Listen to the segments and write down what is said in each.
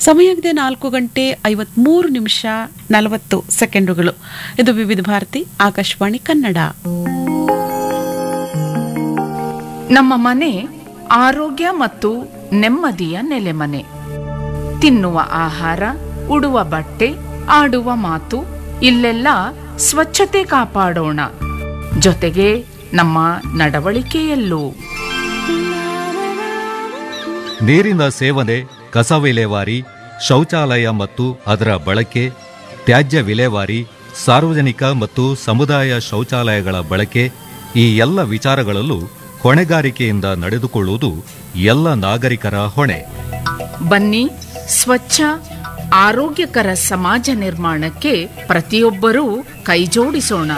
ಸಮಯವಿದೆ ನಾಲ್ಕು ಗಂಟೆ ಐವತ್ಮೂರು ನಿಮಿಷ ನಲವತ್ತು ಸೆಕೆಂಡುಗಳು ಇದು ವಿವಿಧ ಭಾರತಿ ಆಕಾಶವಾಣಿ ಕನ್ನಡ ನಮ್ಮ ಮನೆ ಆರೋಗ್ಯ ಮತ್ತು ನೆಮ್ಮದಿಯ ನೆಲೆಮನೆ ತಿನ್ನುವ ಆಹಾರ ಉಡುವ ಬಟ್ಟೆ ಆಡುವ ಮಾತು ಇಲ್ಲೆಲ್ಲ ಸ್ವಚ್ಛತೆ ಕಾಪಾಡೋಣ ಜೊತೆಗೆ ನಮ್ಮ ನಡವಳಿಕೆಯಲ್ಲೂ ನೀರಿನ ಸೇವನೆ ಕಸ ವಿಲೇವಾರಿ ಶೌಚಾಲಯ ಮತ್ತು ಅದರ ಬಳಕೆ ತ್ಯಾಜ್ಯ ವಿಲೇವಾರಿ ಸಾರ್ವಜನಿಕ ಮತ್ತು ಸಮುದಾಯ ಶೌಚಾಲಯಗಳ ಬಳಕೆ ಈ ಎಲ್ಲ ವಿಚಾರಗಳಲ್ಲೂ ಹೊಣೆಗಾರಿಕೆಯಿಂದ ನಡೆದುಕೊಳ್ಳುವುದು ಎಲ್ಲ ನಾಗರಿಕರ ಹೊಣೆ ಬನ್ನಿ ಸ್ವಚ್ಛ ಆರೋಗ್ಯಕರ ಸಮಾಜ ನಿರ್ಮಾಣಕ್ಕೆ ಪ್ರತಿಯೊಬ್ಬರೂ ಕೈಜೋಡಿಸೋಣ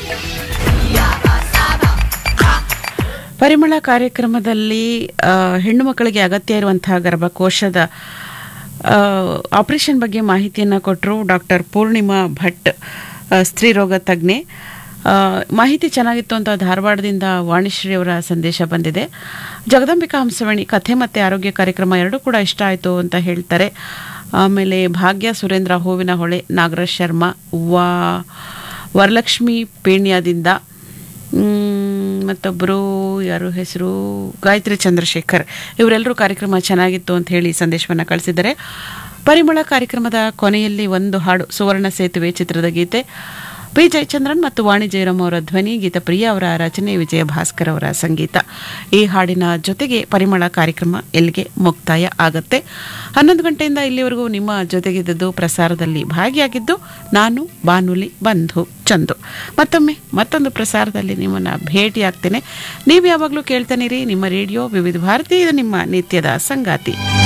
ಪರಿಮಳ ಕಾರ್ಯಕ್ರಮದಲ್ಲಿ ಆ, ಹೆಣ್ಣು ಮಕ್ಕಳಿಗೆ ಅಗತ್ಯ ಇರುವಂತಹ ಗರ್ಭಕೋಶದ ಆ, ಆಪರೇಷನ್ ಬಗ್ಗೆ ಮಾಹಿತಿಯನ್ನು ಕೊಟ್ಟರು ಡಾಕ್ಟರ್ ಪೂರ್ಣಿಮಾ ಭಟ್ ಆ, ಸ್ತ್ರೀರೋಗ ತಜ್ಞೆ ಆ, ಮಾಹಿತಿ ಚೆನ್ನಾಗಿತ್ತು ಅಂತ ಧಾರವಾಡದಿಂದ ವಾಣಿಶ್ರೀ ಅವರ ಸಂದೇಶ ಬಂದಿದೆ ಜಗದಂಬಿಕಾ ಹಂಸವಾಣಿ ಕಥೆ ಮತ್ತು ಆರೋಗ್ಯ ಕಾರ್ಯಕ್ರಮ ಎರಡೂ ಕೂಡ ಇಷ್ಟ ಆಯಿತು ಅಂತ ಹೇಳ್ತಾರೆ ಆಮೇಲೆ ಭಾಗ್ಯ ಸುರೇಂದ್ರ ಹೂವಿನ ಹೊಳೆ ನಾಗರಾಜ್ ಶರ್ಮಾ ವಾ ವರಲಕ್ಷ್ಮಿ ಪೇಣ್ಯದಿಂದ ಮ್, ಮತ್ತೊಬ್ಬರು ಯಾರು ಹೆಸರು ಗಾಯತ್ರಿ ಚಂದ್ರಶೇಖರ್ ಇವರೆಲ್ಲರೂ ಕಾರ್ಯಕ್ರಮ ಚೆನ್ನಾಗಿತ್ತು ಅಂತ ಹೇಳಿ ಸಂದೇಶವನ್ನು ಕಳಿಸಿದ್ದಾರೆ ಪರಿಮಳ ಕಾರ್ಯಕ್ರಮದ ಕೊನೆಯಲ್ಲಿ ಒಂದು ಹಾಡು ಸುವರ್ಣ ಸೇತುವೆ ಚಿತ್ರದ ಗೀತೆ ಪಿ ಜಯಚಂದ್ರನ್ ಮತ್ತು ವಾಣಿ ಜಯರಾಮ್ ಅವರ ಧ್ವನಿ ಗೀತಪ್ರಿಯ ಅವರ ರಚನೆ ವಿಜಯ ಭಾಸ್ಕರ್ ಅವರ ಸಂಗೀತ ಈ ಹಾಡಿನ ಜೊತೆಗೆ ಪರಿಮಳ ಕಾರ್ಯಕ್ರಮ ಎಲ್ಲಿಗೆ ಮುಕ್ತಾಯ ಆಗತ್ತೆ ಹನ್ನೊಂದು ಗಂಟೆಯಿಂದ ಇಲ್ಲಿವರೆಗೂ ನಿಮ್ಮ ಜೊತೆಗಿದ್ದದ್ದು ಪ್ರಸಾರದಲ್ಲಿ ಭಾಗಿಯಾಗಿದ್ದು ನಾನು ಬಾನುಲಿ ಬಂಧು ಚಂದು ಮತ್ತೊಮ್ಮೆ ಮತ್ತೊಂದು ಪ್ರಸಾರದಲ್ಲಿ ನಿಮ್ಮನ್ನು ಭೇಟಿಯಾಗ್ತೇನೆ ನೀವು ಯಾವಾಗಲೂ ಕೇಳ್ತಾನಿರಿ ನಿಮ್ಮ ರೇಡಿಯೋ ವಿವಿಧ ಭಾರತಿ ಇದು ನಿಮ್ಮ ನಿತ್ಯದ ಸಂಗಾತಿ